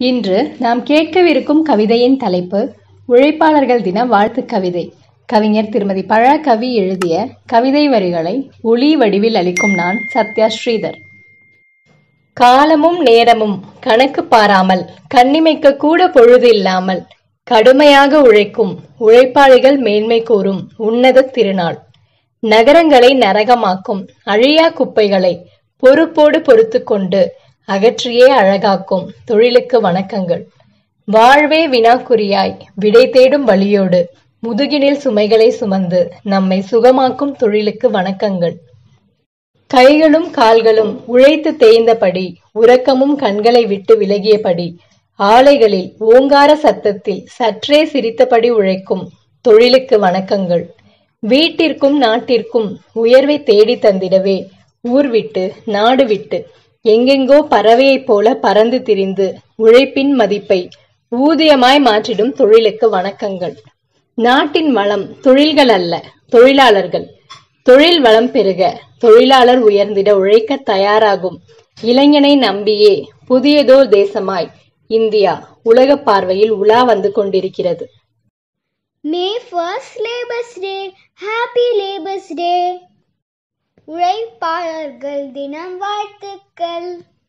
இன்று நாம் கேட்கவிருக்கும் கவிதையின் தலைப்பு உழைப்பாளர்கள் தின வாழ்த்துக் கவிதை கவிஞர் திருமதி பழ கவி எழுதிய கவிதை வரிகளை ஒளி வடிவில் அளிக்கும் நான் சத்யா ஸ்ரீதர் காலமும் நேரமும் கணக்கு பாராமல் கண்ணிமைக்க கூட பொழுது இல்லாமல் கடுமையாக உழைக்கும் உழைப்பாளிகள் மேன்மை கூறும் உன்னத திருநாள் நகரங்களை நரகமாக்கும் அழியா குப்பைகளை பொறுப்போடு பொறுத்து கொண்டு அகற்றியே அழகாக்கும் தொழிலுக்கு வணக்கங்கள் வாழ்வே வினாக்குறியாய் விடை தேடும் வழியோடு முதுகினில் சுமைகளை சுமந்து நம்மை சுகமாக்கும் தொழிலுக்கு வணக்கங்கள் கைகளும் கால்களும் உழைத்து தேய்ந்தபடி உறக்கமும் கண்களை விட்டு விலகியபடி ஆலைகளில் ஓங்கார சத்தத்தில் சற்றே சிரித்தபடி உழைக்கும் தொழிலுக்கு வணக்கங்கள் வீட்டிற்கும் நாட்டிற்கும் உயர்வை தேடி தந்திடவே ஊர் விட்டு நாடு விட்டு எங்கெங்கோ பறவையைப் போல பறந்து திரிந்து உழைப்பின் மதிப்பை ஊதியமாய் மாற்றிடும் தொழிலுக்கு வணக்கங்கள் நாட்டின் வளம் தொழில்கள் அல்ல தொழிலாளர்கள் தொழில் வளம் பெருக தொழிலாளர் உயர்ந்திட உழைக்க தயாராகும் இளைஞனை நம்பியே புதியதோர் தேசமாய் இந்தியா உலக பார்வையில் உலா வந்து கொண்டிருக்கிறது May first labours day happy labours day உழைப்பாளர்கள் தினம் வாழ்த்துக்கள்